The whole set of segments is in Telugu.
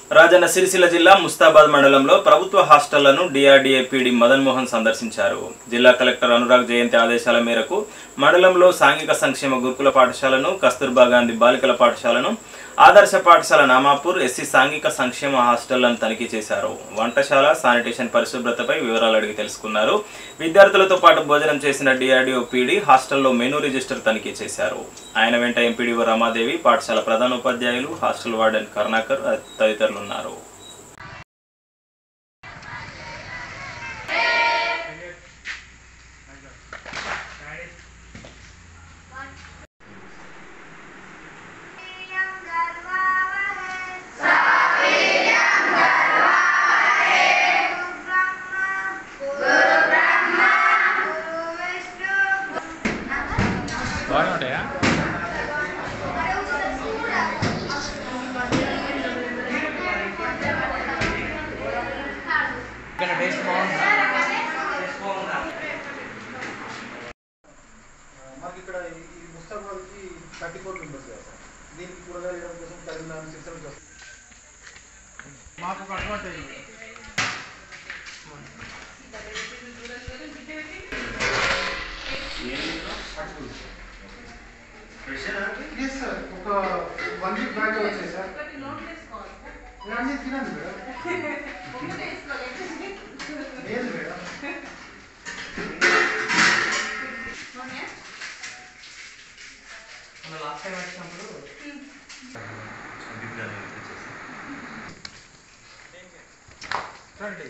రాజన్న సిరిసిల్ల జిల్లా ముస్తాబాద్ మండలంలో ప్రభుత్వ హాస్టళ్లను డిఆర్డీఏ పీడీ మదన్ మోహన్ సందర్శించారు జిల్లా కలెక్టర్ అనురాగ్ జయంతి ఆదేశాల మేరకు మండలంలో సాంఘిక సంక్షేమ గురుకుల పాఠశాలను కస్తూర్బా గాంధీ బాలికల పాఠశాలను ఆదర్శ పాఠశాల నామాపూర్ ఎస్సీ సాంఘిక సంక్షేమ హాస్టళ్లను తనిఖీ చేశారు వంటశాల శానిటేషన్ పరిశుభ్రతపై వివరాలు అడిగి తెలుసుకున్నారు విద్యార్థులతో పాటు భోజనం చేసిన డిఆర్డీఓ పీడీ హాస్టల్లో మెనూ రిజిస్టర్ తనిఖీ చేశారు ఆయన వెంట ఎంపీడీఓ రమాదేవి పాఠశాల ప్రధానోపాధ్యాయులు హాస్టల్ వార్డెన్ కరుణాకర్ తదితరులు ఉన్నారు బాగానే ఉంటాయా ఇక్కడ టేస్ట్ బాగుందా మాకు ఇక్కడ ఈ ఈ ముస్తాబాద్కి థర్టీ ఫోర్ మెంబర్స్ కదా సార్ దీనికి కూరగాయలు ఇవ్వడం కోసం కరీంనగర్ సిక్స్ నుంచి వస్తుంది మాకు ఒక అడ్వాంటేజ్ ఉంది. Yes, sir. ఒక వన్ వీక్ బ్యాక్ వచ్చాయి సార్ మీరు అన్ని తినండి మేడం లేదు మేడం మన లాస్ట్ టైం వచ్చినప్పుడు రండి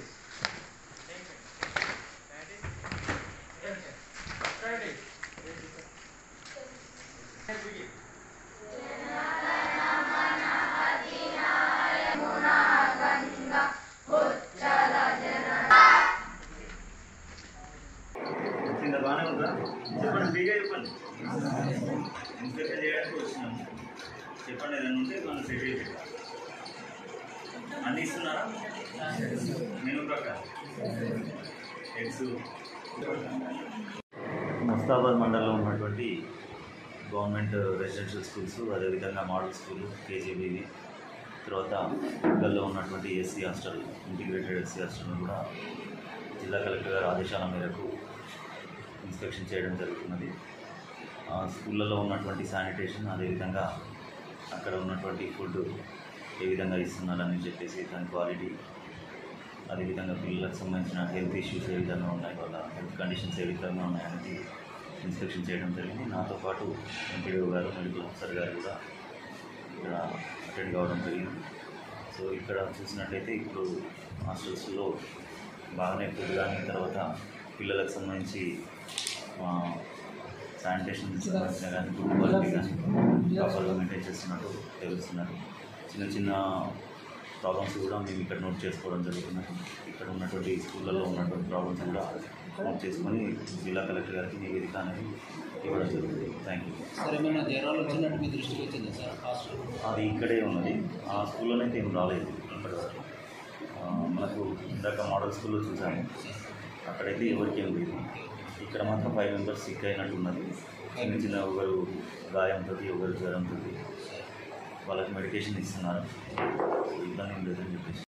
రండి కింద బాగానే ఉందా చెప్పండి ఫ్రీగా చెప్పండి ఇన్స్పెక్షన్ చేయడానికి వచ్చినాం చెప్పండి ఏదైనా ఉంటే మనం సెట్ చేసి అన్నీ ఇస్తున్నారా మెనూ ప్రకారం ఎగ్స్ ముస్తాబాద్ మండలంలో ఉన్నటువంటి గవర్నమెంట్ రెసిడెన్షియల్ స్కూల్స్ అదేవిధంగా మోడల్ స్కూల్ కేజీబీవి తర్వాత గల్లో ఉన్నటువంటి ఎస్సీ హాస్టల్ ఇంటిగ్రేటెడ్ ఎస్సీ హాస్టల్ను కూడా జిల్లా కలెక్టర్ గారి ఆదేశాల మేరకు ఇన్స్పెక్షన్ చేయడం జరుగుతున్నది ఆ స్కూళ్ళలో ఉన్నటువంటి శానిటేషన్ అదేవిధంగా అక్కడ ఉన్నటువంటి ఫుడ్ ఏ విధంగా ఇస్తున్నారని చెప్పేసి దాని క్వాలిటీ అదేవిధంగా పిల్లలకు సంబంధించిన హెల్త్ ఇష్యూస్ ఏ విధంగా ఉన్నాయి వాళ్ళ హెల్త్ కండిషన్స్ ఏ విధంగా ఉన్నాయనేది ఇన్స్పెక్షన్ చేయడం జరిగింది నాతో పాటు ఎంపీడీఓ గారు మెడికల్ ఆఫీసర్ గారు కూడా ఇక్కడ అటెండ్ కావడం జరిగింది సో ఇక్కడ చూసినట్లయితే ఇప్పుడు హాస్టల్స్లో బాగానే ఫుడ్ కానీ తర్వాత పిల్లలకు సంబంధించి శానిటేషన్ సంబంధించిన కానీ ఫుడ్ క్వాలిటీ కానీ ప్రాపర్గా మెయింటైన్ చేస్తున్నట్టు తెలుస్తున్నారు చిన్న చిన్న ప్రాబ్లమ్స్ కూడా మేము ఇక్కడ నోట్ చేసుకోవడం జరుగుతున్నది ఇక్కడ ఉన్నటువంటి స్కూళ్ళలో ఉన్నటువంటి ప్రాబ్లమ్స్ కూడా నోట్ చేసుకొని జిల్లా కలెక్టర్ గారికి నివేదిక అనేది ఇవ్వడం జరుగుతుంది థ్యాంక్ యూ సార్ ఏమైనా జ్వరాలు వచ్చినట్టు మీ దృష్టికి వచ్చిందా సార్ హాస్టల్ అది ఇక్కడే ఉన్నది ఆ స్కూల్లోనైతే ఏం రాలేదు ఇప్పటివరకు ఆ, మనకు ఇందాక మోడల్ స్కూల్లో చూసాము అక్కడైతే ఎవరికి ఏం లేదు ఇక్కడ మాత్రం ఫైవ్ మెంబర్స్ సిక్ అయినట్టు ఉన్నది చిన్న చిన్న ఒకరు గాయంతో ఒకరు జ్వరంతో వాళ్ళకి మెడికేషన్ ఇస్తున్నారు ఇబ్బంది ఏం లేదని చెప్పేసి